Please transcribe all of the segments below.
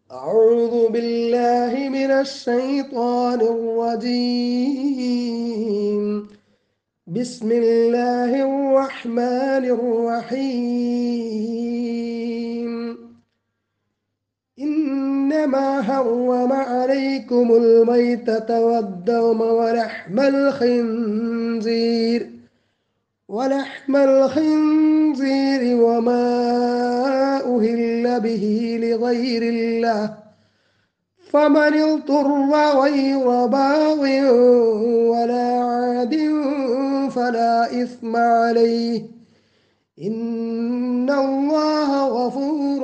أعوذ بالله من الشيطان الرجيم بسم الله الرحمن الرحيم إنما حرم عليكم الميتة والدم ولحم الخنزير ولحم الخنزير وما أهل به لغير الله فمن اضطر غير باغ ولا عاد فلا إثم عليه إن الله غفور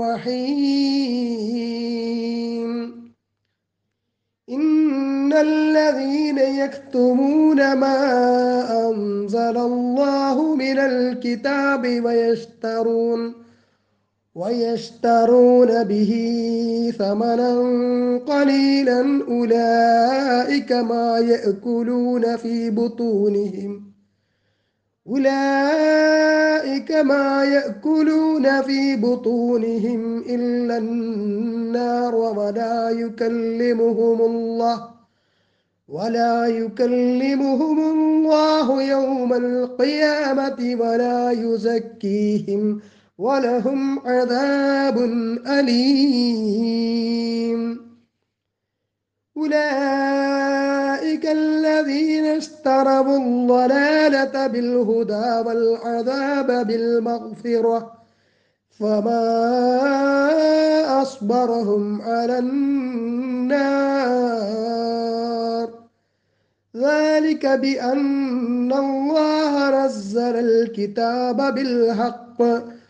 رحيم إن الذين يكتمون ما أنزل الله من الكتاب ويشترون ويشترون به ثمنا قليلا أولئك ما يأكلون في بطونهم أولئك ما يأكلون في بطونهم إلا النار ولا يكلمهم الله ولا يكلمهم الله يوم القيامة ولا يزكيهم ولهم عذاب أليم أولئك الذين اشتروا الضلالة بالهدى والعذاب بالمغفرة فما أصبرهم على النار ذلك بأن الله نزل الكتاب بالحق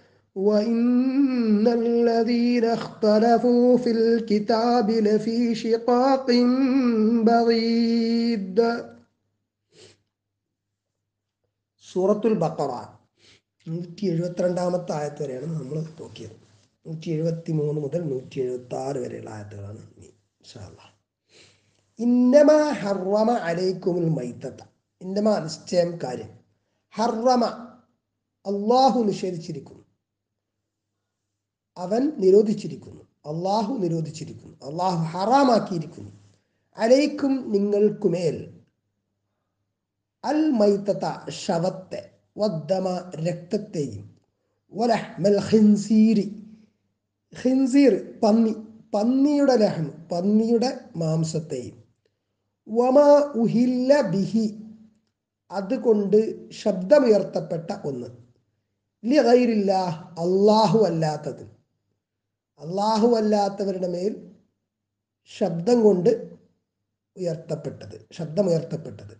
وإن الذين اختلفوا في الكتاب لفي شقاق بعيد സൂറത്തുൽ ബക്കറ നൂറ്റി എഴുപത്തിരണ്ടാമത്തെ ആയത്ത് വരെയാണ് നമ്മൾ നോക്കിയത് നൂറ്റി എഴുപത്തി മൂന്ന് മുതൽ നൂറ്റി എഴുപത്തി ആറ് വരെയുള്ള ആയത്തുകളാണ് ഇനി ഇൻഷാല്ലാ ഇന്നമ ഹർവമ അലൈക്കുമുൽ മൈത്തത്ത ഇന്നമ നിശ്ചയം കാര്യം ഹർവമ അള്ളാഹു നിഷേധിച്ചിരിക്കുന്നു അവൻ നിരോധിച്ചിരിക്കുന്നു അള്ളാഹു നിരോധിച്ചിരിക്കുന്നു അള്ളാഹു ഹറാമാക്കിയിരിക്കുന്നു അലൈക്കും നിങ്ങൾക്കുമേൽ അൽ മൈത്തത്ത ശവത്തെ വദ്ദമ രക്തത്തെയും വലഹ്മൽ ഖിൻസീരി ഖിൻസീർ പന്നി പന്നിയുടെ ലഹം പന്നിയുടെ മാംസത്തെയും വമ ഉഹില്ല ബിഹി അതുകൊണ്ട് ശബ്ദമുയർത്തപ്പെട്ട ഒന്ന് ലിഗൈരില്ല അള്ളാഹു അല്ലാത്തത് അള്ളാഹു അല്ലാത്തവരുടെ മേൽ ശബ്ദം കൊണ്ട് ഉയർത്തപ്പെട്ടത് ശബ്ദമുയർത്തപ്പെട്ടത്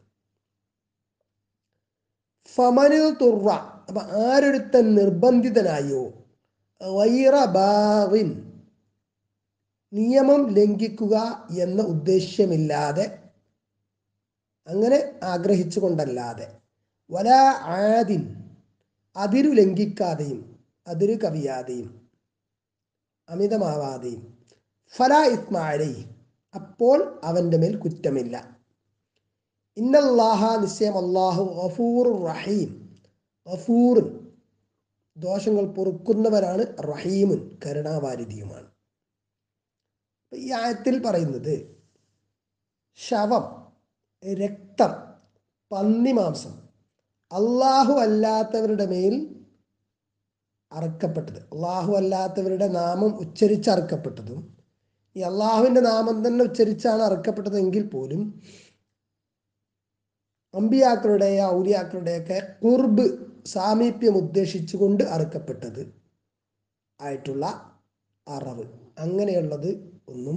ഫമനിൽ തുറ അപ്പൊ ആരൊരുത്തൻ നിർബന്ധിതനായോ വൈറബാവിൻ നിയമം ലംഘിക്കുക എന്ന ഉദ്ദേശ്യമില്ലാതെ അങ്ങനെ ആഗ്രഹിച്ചുകൊണ്ടല്ലാതെ വല ആദിൻ അതിരു ലംഘിക്കാതെയും അതിരു കവിയാതെയും അമിതമാവാതെയും ഫല ഇസ്മാലി അപ്പോൾ അവൻ്റെ മേൽ കുറ്റമില്ല ഇന്നല്ലാഹ നിശ്ചയം അള്ളാഹു ഗഫൂർ റഹീം ഗഫൂറുൻ ദോഷങ്ങൾ പൊറുക്കുന്നവരാണ് റഹീമുൻ കരുണാവാരിധിയുമാണ് ഈ ആയത്തിൽ പറയുന്നത് ശവം രക്തം പന്നിമാംസം അള്ളാഹു അല്ലാത്തവരുടെ മേൽ അറക്കപ്പെട്ടത് അള്ളാഹു അല്ലാത്തവരുടെ നാമം ഉച്ചരിച്ച് അറക്കപ്പെട്ടതും ഈ അള്ളാഹുവിൻ്റെ നാമം തന്നെ ഉച്ചരിച്ചാണ് അറക്കപ്പെട്ടതെങ്കിൽ പോലും അമ്പിയാക്കളുടെ ഔലിയാക്കളുടെയൊക്കെ കുർബ് സാമീപ്യം ഉദ്ദേശിച്ചുകൊണ്ട് അറുക്കപ്പെട്ടത് ആയിട്ടുള്ള അറവ് അങ്ങനെയുള്ളത് ഒന്നും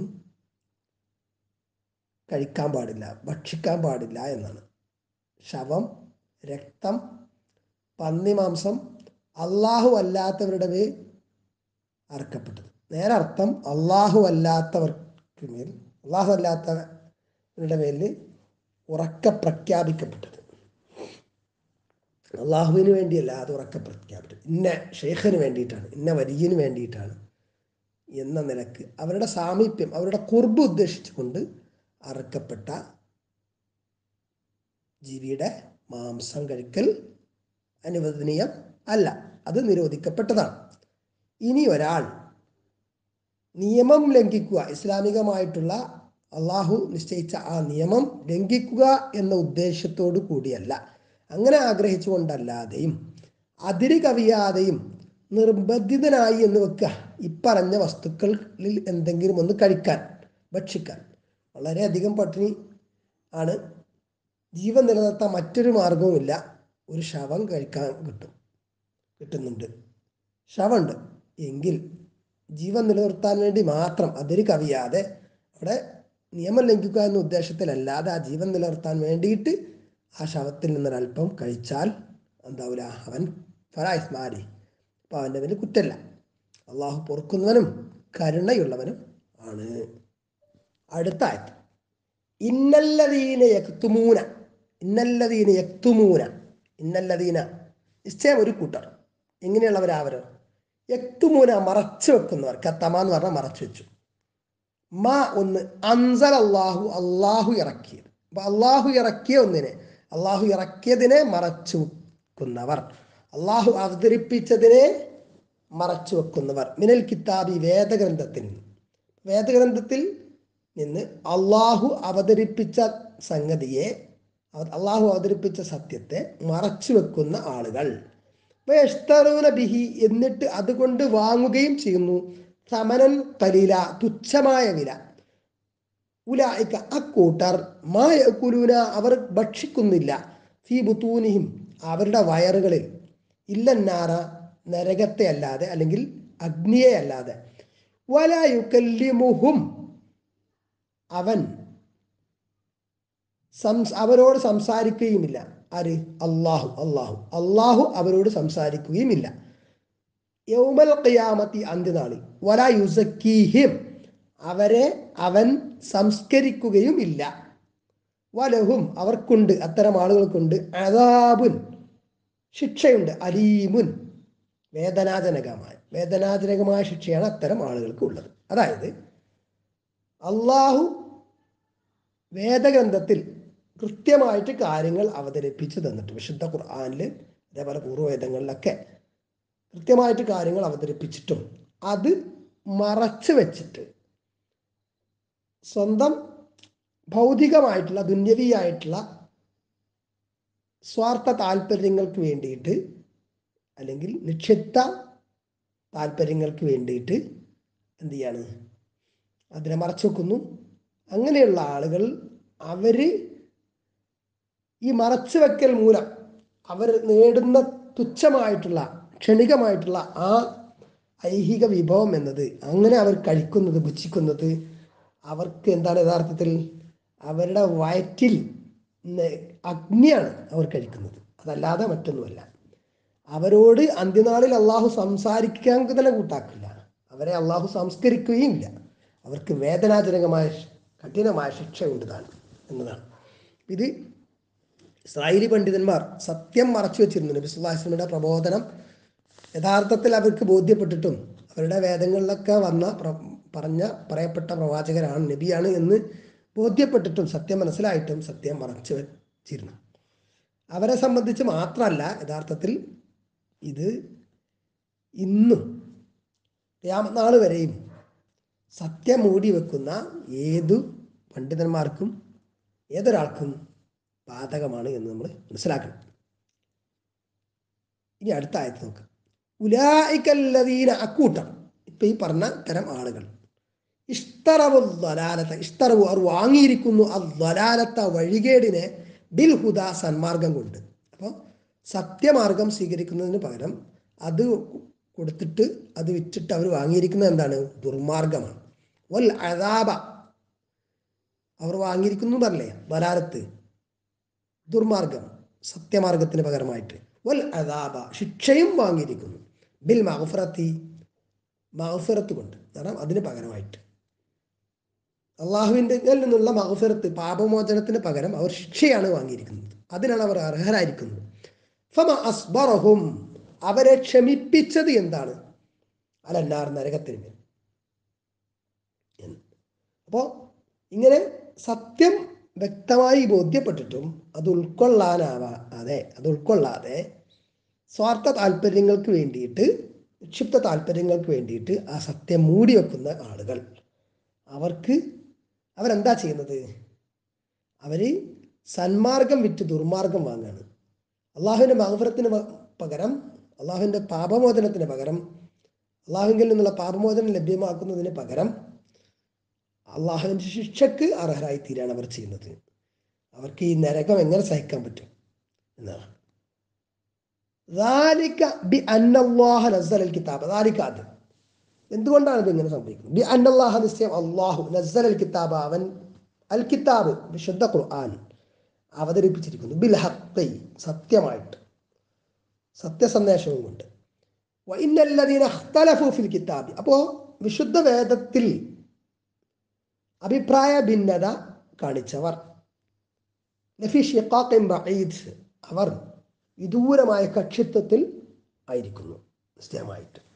കഴിക്കാൻ പാടില്ല ഭക്ഷിക്കാൻ പാടില്ല എന്നാണ് ശവം രക്തം പന്നിമാംസം അള്ളാഹു അല്ലാത്തവരുടെ മേൽ അറക്കപ്പെട്ടത് നേരെ അർത്ഥം അള്ളാഹു അല്ലാത്തവർക്ക് മേൽ അള്ളാഹു അല്ലാത്തവരുടെ മേലിൽ ഉറക്ക പ്രഖ്യാപിക്കപ്പെട്ടത് അള്ളാഹുവിന് വേണ്ടിയല്ല അത് ഉറക്ക പ്രഖ്യാപിച്ചത് ഇന്ന ഷെയ്ഖിന് വേണ്ടിയിട്ടാണ് ഇന്ന വലിയന് വേണ്ടിയിട്ടാണ് എന്ന നിലക്ക് അവരുടെ സാമീപ്യം അവരുടെ കുർബ് ഉദ്ദേശിച്ചുകൊണ്ട് അറുക്കപ്പെട്ട ജീവിയുടെ മാംസം കഴിക്കൽ അനുവദനീയം അല്ല അത് നിരോധിക്കപ്പെട്ടതാണ് ഇനി ഒരാൾ നിയമം ലംഘിക്കുക ഇസ്ലാമികമായിട്ടുള്ള അള്ളാഹു നിശ്ചയിച്ച ആ നിയമം ലംഘിക്കുക എന്ന ഉദ്ദേശത്തോടു കൂടിയല്ല അങ്ങനെ ആഗ്രഹിച്ചുകൊണ്ടല്ലാതെയും അതിര് കവിയാതെയും നിർബന്ധിതനായി എന്ന് വെക്കുക ഇപ്പറഞ്ഞ വസ്തുക്കളിൽ എന്തെങ്കിലും ഒന്ന് കഴിക്കാൻ ഭക്ഷിക്കാൻ വളരെയധികം പട്ടിണി ആണ് ജീവൻ നിലനിർത്താൻ മറ്റൊരു മാർഗവുമില്ല ഒരു ശവം കഴിക്കാൻ കിട്ടും കിട്ടുന്നുണ്ട് ശവമുണ്ട് എങ്കിൽ ജീവൻ നിലനിർത്താൻ വേണ്ടി മാത്രം അതിര് കവിയാതെ അവിടെ നിയമം ലംഘിക്കുക എന്ന ഉദ്ദേശത്തിലല്ലാതെ ആ ജീവൻ നിലനിർത്താൻ വേണ്ടിയിട്ട് ആ ശവത്തിൽ നിന്നൊരല്പം കഴിച്ചാൽ എന്താവില്ല അവൻ ഫറായിസ്മാരി അപ്പോൾ അവൻ്റെ പേരിൽ കുറ്റല്ല അള്ളാഹു പൊറുക്കുന്നവനും കരുണയുള്ളവനും ആണ് അടുത്ത ആയത്ത് ഇന്നല്ലതീന യക്തുമൂന ഇന്നല്ലതീന യക്തുമൂന ഇന്നല്ലതീന നിശ്ചയം ഒരു കൂട്ടർ എങ്ങനെയുള്ളവരാവരോ യക്തുമൂന മറച്ചു വെക്കുന്നവർ കത്തമ എന്ന് പറഞ്ഞാൽ മറച്ചു വെച്ചു മാ ഒന്ന് അൻസൽ അള്ളാഹു അള്ളാഹു ഇറക്കിയത് അപ്പൊ അള്ളാഹു ഇറക്കിയ ഒന്നിനെ അള്ളാഹു ഇറക്കിയതിനെ മറച്ചു വെക്കുന്നവർ അള്ളാഹു അവതരിപ്പിച്ചതിനെ മറച്ചു വെക്കുന്നവർ മിനൽ കിതാബി വേദഗ്രന്ഥത്തിൽ നിന്ന് വേദഗ്രന്ഥത്തിൽ നിന്ന് അള്ളാഹു അവതരിപ്പിച്ച സംഗതിയെ അവ- അള്ളാഹു അവതരിപ്പിച്ച സത്യത്തെ മറച്ചു വെക്കുന്ന ആളുകൾ വേഷ്തറൂന ബിഹി എന്നിട്ട് അതുകൊണ്ട് വാങ്ങുകയും ചെയ്യുന്നു സമനൻ കലീല തുച്ഛമായ വില ഉലായിക്ക അക്കൂട്ടർ മായക്കുലൂന അവർ ഭക്ഷിക്കുന്നില്ല ഫീ ബുത്തൂനിഹിം അവരുടെ വയറുകളിൽ ഇല്ലന്നാറ നരകത്തെ അല്ലാതെ അല്ലെങ്കിൽ അഗ്നിയെ അല്ലാതെ വലായുക്കല്ലിമുഹും അവൻ സംസ് അവരോട് സംസാരിക്കുകയുമില്ല ആര് അള്ളാഹു അള്ളാഹു അള്ളാഹു അവരോട് സംസാരിക്കുകയുമില്ല യൗമൽ ഖിയാമത്തി അന്ത്യനാളിൽ വലാ യുസക്കീഹിം അവരെ അവൻ സംസ്കരിക്കുകയും ഇല്ല വലഹും അവർക്കുണ്ട് അത്തരം ആളുകൾക്കുണ്ട് അതാബുൻ ശിക്ഷയുണ്ട് അലീമുൻ വേദനാജനകമായ വേദനാജനകമായ ശിക്ഷയാണ് അത്തരം ആളുകൾക്ക് ഉള്ളത് അതായത് അള്ളാഹു വേദഗ്രന്ഥത്തിൽ കൃത്യമായിട്ട് കാര്യങ്ങൾ അവതരിപ്പിച്ചു തന്നിട്ട് വിശുദ്ധ ഖുർആാനിൽ അതേപോലെ പൂർവ്വവേദങ്ങളിലൊക്കെ കൃത്യമായിട്ട് കാര്യങ്ങൾ അവതരിപ്പിച്ചിട്ടും അത് മറച്ചു വെച്ചിട്ട് സ്വന്തം ഭൗതികമായിട്ടുള്ള ദുന്യവിയായിട്ടുള്ള സ്വാർത്ഥ താല്പര്യങ്ങൾക്ക് വേണ്ടിയിട്ട് അല്ലെങ്കിൽ നിക്ഷിപ്ത താല്പര്യങ്ങൾക്ക് വേണ്ടിയിട്ട് എന്ത് ചെയ്യാണ് അതിനെ മറച്ചു വെക്കുന്നു അങ്ങനെയുള്ള ആളുകൾ അവര് ഈ മറച്ചു വെക്കൽ മൂലം അവർ നേടുന്ന തുച്ഛമായിട്ടുള്ള ക്ഷണികമായിട്ടുള്ള ആ ഐഹിക വിഭവം എന്നത് അങ്ങനെ അവർ കഴിക്കുന്നത് ഭുജിക്കുന്നത് അവർക്ക് എന്താണ് യഥാർത്ഥത്തിൽ അവരുടെ വയറ്റിൽ ന- അഗ്നിയാണ് അവർ കഴിക്കുന്നത് അതല്ലാതെ മറ്റൊന്നുമല്ല അവരോട് അന്ത്യനാളിൽ അള്ളാഹു സംസാരിക്കാൻ തന്നെ കൂട്ടാക്കില്ല അവരെ അള്ളാഹു സംസ്കരിക്കുകയും ഇല്ല അവർക്ക് വേദനാജനകമായ ശ്- കഠിനമായ ശിക്ഷ ഉണ്ടതാണ് എന്നതാണ് ഇത് ഇസ്രായേലി പണ്ഡിതന്മാർ സത്യം മറച്ചു വെച്ചിരുന്നു നബി സുല്ലാ വസ്ലമിയുടെ പ്രബോധനം യഥാർത്ഥത്തിൽ അവർക്ക് ബോധ്യപ്പെട്ടിട്ടും അവരുടെ വേദങ്ങളിലൊക്കെ വന്ന പ്ര- പറഞ്ഞ പറയപ്പെട്ട പ്രവാചകരാണ് നബിയാണ് എന്ന് ബോധ്യപ്പെട്ടിട്ടും സത്യം മനസ്സിലായിട്ടും സത്യം മറച്ചു വെച്ചിരുന്നു അവരെ സംബന്ധിച്ച് മാത്രമല്ല യഥാർത്ഥത്തിൽ ഇത് ഇന്നും യാമനാൾ വരെയും സത്യം മൂടി വെക്കുന്ന ഏതു പണ്ഡിതന്മാർക്കും ഏതൊരാൾക്കും ബാധകമാണ് എന്ന് നമ്മൾ മനസ്സിലാക്കണം ഇനി അടുത്ത ആയത്ത് നോക്കാം ഉലായിക്കല്ലതീന അക്കൂട്ടം ഇപ്പൊ ഈ പറഞ്ഞ തരം ആളുകൾ ഇഷ്തറവു ദ്വലാലത്ത ഇഷ്തറവു അവർ വാങ്ങിയിരിക്കുന്നു ആ ദ്വലാലത്ത വഴികേടിനെ ബിൽ ഹുദ സന്മാർഗം കൊണ്ട് അപ്പോൾ സത്യമാർഗം സ്വീകരിക്കുന്നതിന് പകരം അത് കൊടുത്തിട്ട് അത് വിറ്റിട്ട് അവർ വാങ്ങിയിരിക്കുന്നത് എന്താണ് ദുർമാർഗമാണ് വൽ അതാബ അവർ വാങ്ങിയിരിക്കുന്നു എന്നല്ലേ വലാലത്ത് ദുർമാർഗം സത്യമാർഗത്തിന് പകരമായിട്ട് വൽ അതാബ ശിക്ഷയും വാങ്ങിയിരിക്കുന്നു ബിൽ മഹഫറത്തി മഹഫറത്ത് കൊണ്ട് കാരണം അതിന് പകരമായിട്ട് അള്ളാഹുവിൻ്റെ നിന്നുള്ള മഹഫറത്ത് പാപമോചനത്തിന് പകരം അവർ ശിക്ഷയാണ് വാങ്ങിയിരിക്കുന്നത് അതിനാണ് അവർ അർഹരായിരിക്കുന്നത് ഫമ അസ്ബറഹും അവരെ ക്ഷമിപ്പിച്ചത് എന്താണ് അലന്നാർ നരകത്തിന് മേൽ അപ്പോൾ ഇങ്ങനെ സത്യം വ്യക്തമായി ബോധ്യപ്പെട്ടിട്ടും അത് ഉൾക്കൊള്ളാനാവാ അതെ അത് ഉൾക്കൊള്ളാതെ സ്വാർത്ഥ താല്പര്യങ്ങൾക്ക് വേണ്ടിയിട്ട് നിക്ഷിപ്ത താല്പര്യങ്ങൾക്ക് വേണ്ടിയിട്ട് ആ സത്യം മൂടി വെക്കുന്ന ആളുകൾ അവർക്ക് അവരെന്താ ചെയ്യുന്നത് അവർ സന്മാർഗം വിറ്റ് ദുർമാർഗം വാങ്ങുകയാണ് അള്ളാഹുവിൻ്റെ മഹഫറത്തിന് പകരം അള്ളാഹുവിൻ്റെ പാപമോചനത്തിന് പകരം അള്ളാഹുവിൽ നിന്നുള്ള പാപമോചനം ലഭ്യമാക്കുന്നതിന് പകരം അള്ളാഹുവിൻ്റെ ശിക്ഷക്ക് അർഹരായി തീരാണ് അവർ ചെയ്യുന്നത് അവർക്ക് ഈ നരകം എങ്ങനെ സഹിക്കാൻ പറ്റും എന്നാണ് ذلك بأن الله نزل الكتاب ذلك അത് എന്തുകൊണ്ടാണ് ഇത് ഇങ്ങനെ സംഭവിക്കുന്നത് ബി അന്നല്ലാഹ നിശ്ചയം അള്ളാഹു നസ്സൽ അൽ കിതാബ് അവൻ അൽ കിതാബ് വിശുദ്ധ ഖുർആൻ അവതരിപ്പിച്ചിരിക്കുന്നു ബിൽ ഹത്തൈ സത്യമായിട്ട് സത്യസന്ദേശവും കൊണ്ട് വൈനല്ലദീന അഖ്തലഫു ഫിൽ കിതാബ് അപ്പോൾ വിശുദ്ധ വേദത്തിൽ അഭിപ്രായ ഭിന്നത കാണിച്ചവർ ലഫി ഷിഖാഖിൻ ബഈദ് അവർ വിദൂരമായ കക്ഷിത്വത്തിൽ ആയിരിക്കുന്നു നിശ്ചയമായിട്ട്